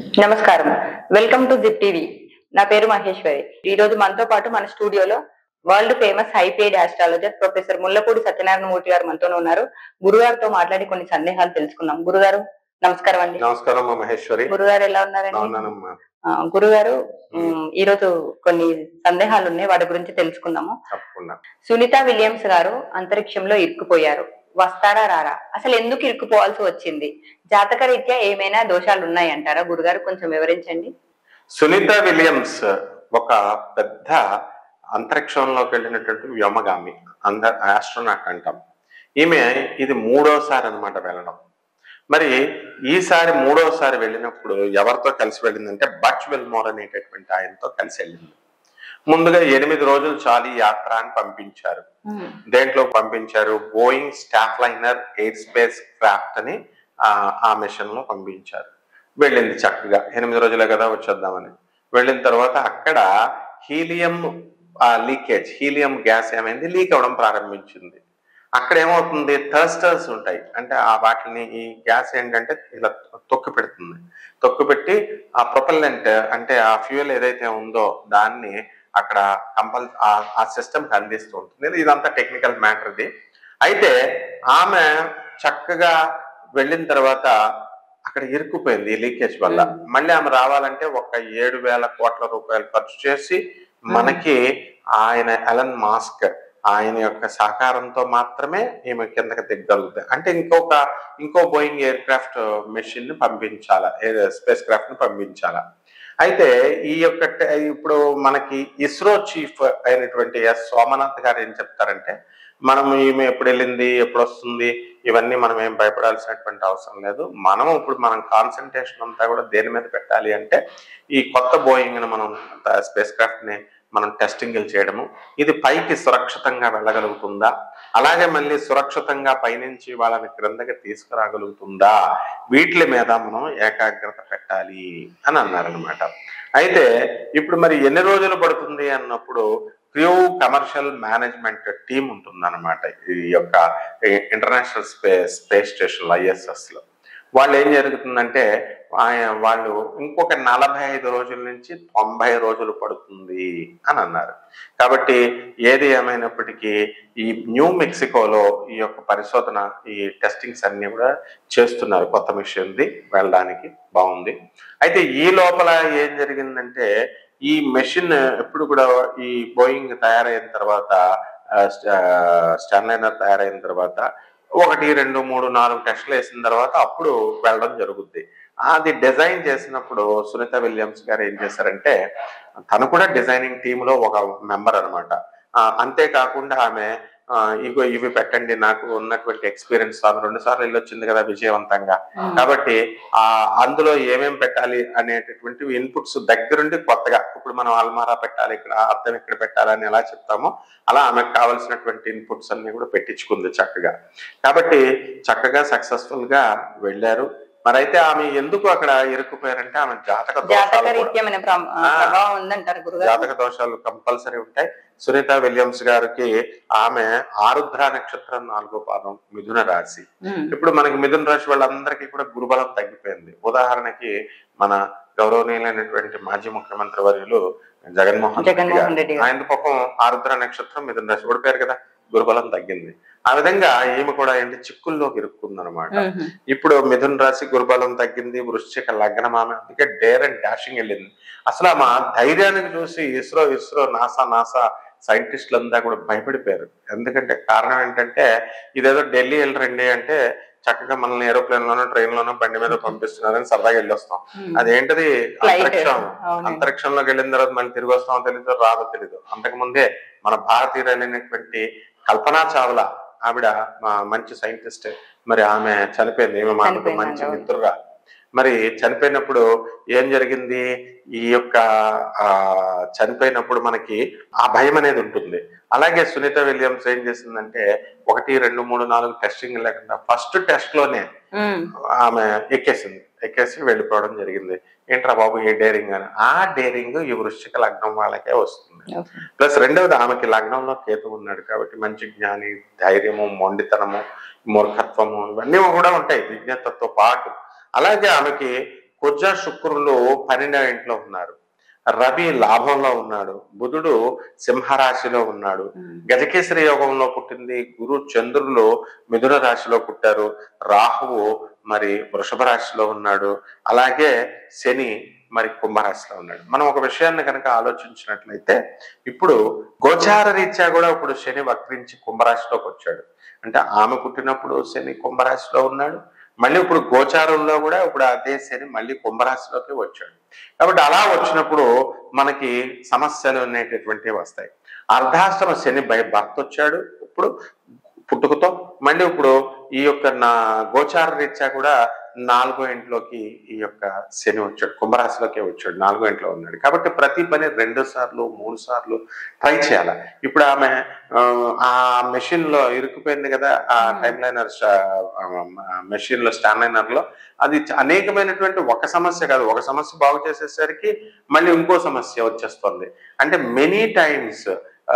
నమస్కారం welcome to zip TV నా పేరు మహేశ్వరి ఈ రోజు మనతో పాటు మన స్టూడియోలో world famous high paid astrologer professor Mullapudi Satyanarayana Murthy garu మనతోనే ఉన్నారు గురుగారితో మాట్లాడి కొన్ని సందేహాలు తెలుసుకుందాం గురుగారు నమస్కారం అండి నమస్కారం అమ్మా మహేశ్వరి గురుగారు ఎలా ఉన్నారండి బాగున్నానమ్మా ఆ, గురుగారు ఉమ్, ఈ రోజు కొన్ని సందేహాలు ఉన్నాయి వాటి గురించి తెలుసుకుందాము తప్పకుండా సునీత విలియమ్స్ గారు అంతరిక్షంలో ఇరుక్కుపోయారు వస్తారా రారా అసలు ఎందుకు ఇరుక్కుపోవాల్సి వచ్చింది జాతక రీత్యా ఏమైనా దోషాలు ఉన్నాయంటారా గురుగారు కొంచెం వివరించండి సునీత విలియమ్స్ ఒక పెద్ద అంతరిక్షంలోకి వెళ్ళినటువంటి వ్యోమగామి అంద ఆస్ట్రోనాట్ అంటాం ఈమె ఇది మూడోసారి అన్నమాట వెళ్ళడం మరి ఈసారి మూడోసారి వెళ్ళినప్పుడు ఎవరితో కలిసి వెళ్ళిందంటే బచ్ విల్మోర్ అనేటటువంటి ఆయనతో కలిసి వెళ్ళింది ముందుగా ఎనిమిది రోజులు చాలు ఈ యాత్ర అని పంపించారు ఉమ్, దేంట్లో పంపించారు Boeing Starliner air spacecraft అని ఆ, ఆ మిషన్ లో పంపించారు వెళ్ళింది చక్కగా ఎనిమిది రోజులే కదా వచ్చేద్దామని వెళ్ళిన తర్వాత అక్కడ హీలియం లీకేజ్ హీలియం గ్యాస్ ఏమైంది లీక్ అవ్వడం ప్రారంభించింది అక్కడ ఏమవుతుంది థర్స్టర్స్ ఉంటాయి అంటే ఆ వాటిని ఈ గ్యాస్ ఏంటంటే ఇలా తొక్కు పెడుతుంది తొక్కు పెట్టి ఆ ప్రొపల్లెంట్ అంటే ఆ ఫ్యూయల్ ఏదైతే ఉందో దాన్ని అక్కడ కంపల్ ఆ సిస్టమ్కి అందిస్తూ ఉంటుంది ఇదంతా టెక్నికల్ మ్యాటర్ ఇది అయితే ఆమె చక్కగా వెళ్ళిన తర్వాత అక్కడ ఇరుక్కుపోయింది ఈ లీకేజ్ వల్ల మ్మ్. మళ్ళీ ఆమె రావాలంటే ఒక ఏడు వేల కోట్ల రూపాయలు ఖర్చు చేసి మనకి ఆయన ఎలన్ మాస్క్ ఆయన యొక్క సహకారంతో మాత్రమే ఈమె కిందకి దిగగలుగుతాయి అంటే ఇంకొక ఇంకో బోయింగ్ ఎయిర్ క్రాఫ్ట్ మెషిన్ ని పంపించాలా స్పేస్ క్రాఫ్ట్ ని పంపించాలా అయితే ఈ యొక్క ట- ఇప్పుడు మనకి ఇస్రో చీఫ్ అయినటువంటి ఎస్ సోమనాథ్ గారు ఏం చెప్తారంటే మనం ఈమె ఎప్పుడు వెళ్ళింది ఎప్పుడు వస్తుంది ఇవన్నీ మనం ఏం భయపడాల్సినటువంటి అవసరం లేదు మనం ఇప్పుడు మనం కాన్సన్ట్రేషన్ అంతా కూడా దేని మీద పెట్టాలి అంటే ఈ కొత్త బోయింగ్ ని మనం స్పేస్ క్రాఫ్ట్ ని మనం టెస్టింగ్ చేయడము ఇది పైకి సురక్షితంగా వెళ్ళగలుగుతుందా అలాగే మళ్ళీ సురక్షితంగా పైనుంచి వాళ్ళని క్రిందకి తీసుకురాగలుగుతుందా వీటి మీద మనం ఏకాగ్రత పెట్టాలి అని అన్నారనమాట అయితే ఇప్పుడు మరి ఎన్ని రోజులు పడుతుంది అన్నప్పుడు క్రూ కమర్షియల్ మేనేజ్మెంట్ టీం ఉంటుందన్నమాట ఈ యొక్క international space space station ISS లో వాళ్ళు ఏం జరుగుతుందంటే ఆయ- వాళ్ళు ఇంకొక నలభై ఐదు రోజుల నుంచి తొంభై రోజులు పడుతుంది అని అన్నారు కాబట్టి ఏది ఏమైనప్పటికీ ఈ న్యూ మెక్సికోలో ఈ యొక్క పరిశోధన ఈ టెస్టింగ్స్ అన్ని కూడా చేస్తున్నారు కొత్త మిషన్ది వెళ్ళడానికి బాగుంది అయితే ఈ లోపల ఏం జరిగిందంటే ఈ మెషిన్ ఎప్పుడు కూడా ఈ బోయింగ్ తయారైన తర్వాత స్టాన్లైనర్ తయారైన తర్వాత ఒకటి రెండు మూడు నాలుగు టెస్టులు వేసిన తర్వాత అప్పుడు వెళ్ళడం జరుగుద్ది అది డిజైన్ చేసినప్పుడు సునీత విలియమ్స్ గారు ఏం చేశారంటే తను కూడా డిజైనింగ్ టీంలో ఒక మెంబర్ అనమాట అంతేకాకుండా ఆమె ఆ, ఇగో ఇవి పెట్టండి నాకు ఉన్నటువంటి ఎక్స్పీరియన్స్ ఆమె రెండు సార్లు వెళ్ళొచ్చింది కదా విజయవంతంగా ఉమ్, కాబట్టి ఆ అందులో ఏమేం పెట్టాలి అనేటటువంటి ఇన్పుట్స్ దగ్గరుండి కొత్తగా ఇప్పుడు మనం అల్మారా పెట్టాలి ఇక్కడ అర్థం ఇక్కడ పెట్టాలని ఎలా చెప్తామో అలా ఆమెకు కావాల్సినటువంటి ఇన్పుట్స్ అన్ని కూడా పెట్టించుకుంది చక్కగా కాబట్టి చక్కగా సక్సెస్ఫుల్ గా వెళ్ళారు మరి అయితే ఆమె ఎందుకు అక్కడ ఇరుక్కుపోయారంటే ఆమె జాతక జాతక దోషాలు కూడా రీత్యమైన ప్ర- ఆ. ప్రభావం ఉందంటారు గురుగారు జాతక దోషాలు కంపల్సరీ ఉంటాయి సునీత విలియమ్స్ గారికి ఆమె ఆరుద్ర నక్షత్రం నాలుగో పాదం మిథున రాశి ఉమ్, ఇప్పుడు మనకి మిథున రాశి వాళ్ళందరికీ కూడా గురుబలం తగ్గిపోయింది ఉదాహరణకి మన గౌరవనీయులైనటువంటి మాజీ ముఖ్యమంత్రి వర్యులు జగన్మోహన్ రెడ్డి గారు జగన్మోహన్ రెడ్డి గారు ఆయన పాపం ఆరుద్ర నక్షత్రం మిథున రాశి ఓడిపోయారు కదా గురుబలం తగ్గింది ఆ విధంగా ఈమె కూడా ఏంటి చిక్కుల్లోకి ఇరుక్కుందనమాట ఉమ్, ఇప్పుడు మిథున రాశి గురుబలం తగ్గింది వృశ్చిక లగ్నం ఆమె అందుకే డేర్ అండ్ డాషింగ్ వెళ్ళింది అసలు ఆమె ధైర్యానికి చూసి ఇస్రో ఇస్రో నాసా నాసా సైంటిస్టులంతా కూడా భయపడిపోయారు ఎందుకంటే కారణం ఏంటంటే ఇదేదో ఢిల్లీ వెళ్ళరండి అంటే చక్కగా మనల్ని ఏరోప్లేన్ లోనో ట్రైన్ లోనో బండి మీద పంపిస్తున్నారని సరదాగా వెళ్ళొస్తాం ఉమ్, అదేంటది Flight. అంతరిక్షం అవునండి. అంతరిక్షంలోకి వెళ్ళిన తర్వాత మళ్ళీ తిరిగి వస్తామో తెలీదు రాదో తెలీదు అంతకు ముందే మన భారతీయులైనటువంటి కల్పనా చావ్లా ఆవిడ మా మంచి సైంటిస్ట్ మరి ఆమె చనిపోయింది ఈమె మాకు చనిపోయింది, మంచి అవును. మిత్రుగా మరి చనిపోయినప్పుడు ఏం జరిగింది ఈ యొక్క ఆ చనిపోయినప్పుడు మనకి ఆ భయం అనేది ఉంటుంది అలాగే సునీత విలియమ్స్ ఏం చేసిందంటే ఒకటి రెండు మూడు నాలుగు టెస్టింగ్ లేకుండా ఫస్ట్ టెస్ట్ లోనే ఉమ్, ఆమె ఎక్కేసింది ఎక్కేసి వెళ్ళిపోవడం జరిగింది ఏంట్రా బాబు ఏ డేరింగ్ అని ఆ డేరింగ్ ఈ వృశ్చిక లగ్నం వాళ్ళకే వస్తుంది ఓకే. ప్లస్ రెండవది ఆమెకి లగ్నంలో కేతు ఉన్నాడు కాబట్టి మంచి జ్ఞాని ధైర్యము మొండితనము మూర్ఖత్వము ఇవన్నీ కూడా ఉంటాయి విజ్ఞతతో పాటు అలాగే ఆమెకి కుజ శుక్రులు పన్నెండవ ఇంట్లో ఉన్నారు రవి లాభంలో ఉన్నాడు బుధుడు సింహరాశిలో ఉన్నాడు గజకేసరి యోగంలో పుట్టింది గురు చంద్రులు మిథున రాశిలో పుట్టారు రాహువు మరి వృషభ రాశిలో ఉన్నాడు అలాగే శని మరి కుంభరాశిలో ఉన్నాడు మనం ఒక విషయాన్ని కనుక ఆలోచించినట్లయితే ఇప్పుడు గోచార రీత్యా కూడా ఇప్పుడు శని వక్రించి కుంభరాశిలోకి వచ్చాడు అంటే ఆమె పుట్టినప్పుడు శని కుంభరాశిలో ఉన్నాడు మళ్ళీ ఇప్పుడు గోచారంలో కూడా ఇప్పుడు అదే శని మళ్ళీ కుంభరాశిలోకి వచ్చాడు కాబట్టి అలా వచ్చినప్పుడు మనకి సమస్యలు అనేటటువంటివి వస్తాయి అర్ధాష్టమ శని బై భర్త వచ్చాడు ఇప్పుడు పుట్టుకతో మళ్ళీ ఇప్పుడు ఈ యొక్క నా గోచార రీత్యా కూడా నాలుగో ఇంట్లోకి ఈ యొక్క శని వచ్చాడు కుంభరాశిలోకే వచ్చాడు నాలుగో ఇంట్లో ఉన్నాడు కాబట్టి ప్రతి పని రెండు సార్లు మూడు సార్లు ట్రై చేయాలి ఇప్పుడు ఆమె ఆ, ఆ మెషిన్ లో ఇరుక్కుపోయింది కదా ఆ Hmm. టైం లైనర్ మెషిన్ లో స్టాండ్ లైనర్ లో అది చ- అనేకమైనటువంటి ఒక సమస్య కాదు ఒక సమస్య బాగు చేసేసరికి మళ్ళీ ఇంకో సమస్య వచ్చేస్తుంది అంటే మెనీ టైమ్స్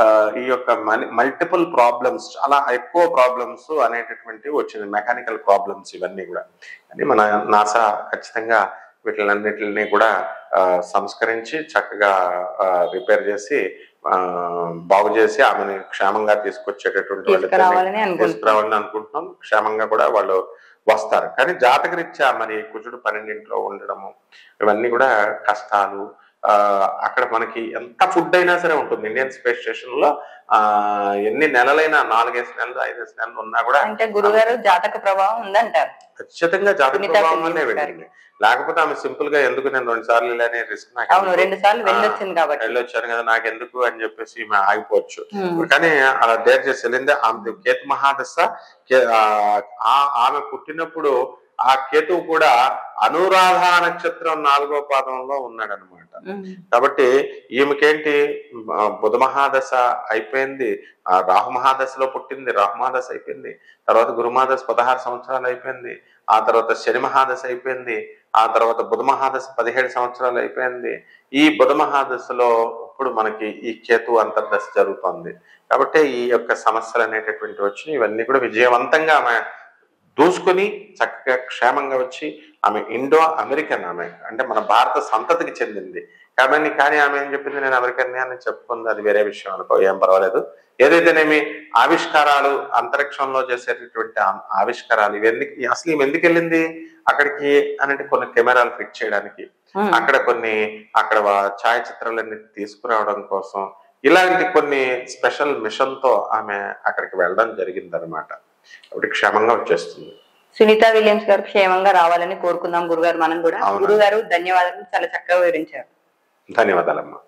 ఈ యొక్క మల్టిపుల్ ప్రాబ్లమ్స్ చాలా ఎక్కువ ప్రాబ్లమ్స్ అనేటటువంటి వచ్చింది మెకానికల్ ప్రాబ్లమ్స్ ఇవన్నీ కూడా అని మన నాసా ఖచ్చితంగా వీటిలన్నిటిని కూడా ఆ, సంస్కరించి చక్కగా రిపేర్ చేసి ఆ, బాగు చేసి ఆమెను క్షేమంగా తీసుకొచ్చేటటువంటి వాళ్ళ తీసుకురావాలని అనుకుంటున్నాను తీసుకురావాలని అనుకుంటున్నాం క్షేమంగా కూడా వాళ్ళు వస్తారు కానీ జాతకరీత్యా మరి కుజుడు పన్నెండింట్లో ఉండడము ఇవన్నీ కూడా కష్టాలు ఆ అక్కడ మనకి ఎంత ఫుడ్ అయినా సరే ఉంటుంది ఇండియన్ స్పేస్ స్టేషన్ లో ఆ ఎన్ని నెలలైనా నాలుగేసి నెలలు ఐదేసి నెలలు ఉన్నా కూడా అంటే గురుగారు జాతక ప్రభావం ఉందంటారు ఖచ్చితంగా జాతక సునీత ప్రభావం వల్లే ఫిలిప్స్ వెళ్ళింది లేకపోతే ఆమె సింపుల్ గా ఎందుకు నేను రెండు సార్లు ఇలానే రిస్క్ నాకు అవును ఎందుకు? రెండు సార్లు ఆ, వెళ్ళొచ్చింది కాబట్టి వెళ్ళొచ్చాను కదా నాకు ఎందుకు అని చెప్పేసి ఈమె ఆగిపోవచ్చు ఉమ్. కానీ అలా డేర్ చేసి వెళ్ళింది ఆమె కేతు మహాదశ కే- ఆ, ఆ- ఆమె పుట్టినప్పుడు ఆ కేతువు కూడా అనురాధ నక్షత్రం నాలుగో పాదంలో ఉన్నాడు అనమాట ఉమ్. కాబట్టి ఈమెకేంటి ఆ, బుధ మహాదశ అయిపోయింది ఆ రాహు మహాదశలో పుట్టింది రాహు మహాదశ అయిపోయింది తర్వాత గురు మహాదశ పదహారు సంవత్సరాలు అయిపోయింది ఆ తర్వాత శని మహాదశ అయిపోయింది ఆ తర్వాత బుధ మహాదశ పదిహేడు సంవత్సరాలు అయిపోయింది ఈ బుధ మహాదశలో ఇప్పుడు మనకి ఈ కేతు అంతర్దశ జరుగుతోంది కాబట్టి ఈ యొక్క సమస్యలు అనేటటువంటి వచ్చి ఇవన్నీ కూడా విజయవంతంగా ఆమె దూసుకొని చక్కగా క్షేమంగా వచ్చి ఆమె ఇండో అమెరికన్ ఆమె అంటే మన భారత సంతతికి చెందింది కాబట్టి కానీ ఆమె ఏం చెప్పింది నేను అమెరికన్ అని చెప్పుకుంది అది వేరే విషయం అనుకో ఏం పర్వాలేదు ఏదైతేనేమి ఆవిష్కారాలు అంతరిక్షంలో చేసేటటువంటి ఆ- ఆవిష్కారాలు ఇవన్నీ అసలు ఈమె ఎందుకు వెళ్ళింది అక్కడికి అంటే కొన్ని కెమెరాలు ఫిట్ చేయడానికి ఉమ్. అక్కడ కొన్ని అక్కడ వా- ఛాయాచిత్రాలన్నీ తీసుకురావడం కోసం ఇలాంటి కొన్ని స్పెషల్ మిషన్ తో ఆమె అక్కడికి వెళ్ళడం జరిగింది అనమాట కాబట్టి క్షేమంగా వచ్చేస్తుంది సునీత విలియమ్స్ గారు క్షేమంగా రావాలని కోరుకుందాం గురుగారు మనం కూడా అవునా. గురుగారు ధన్యవాదాలు చాలా చక్కగా వివరించారు ధన్యవాదాలమ్మా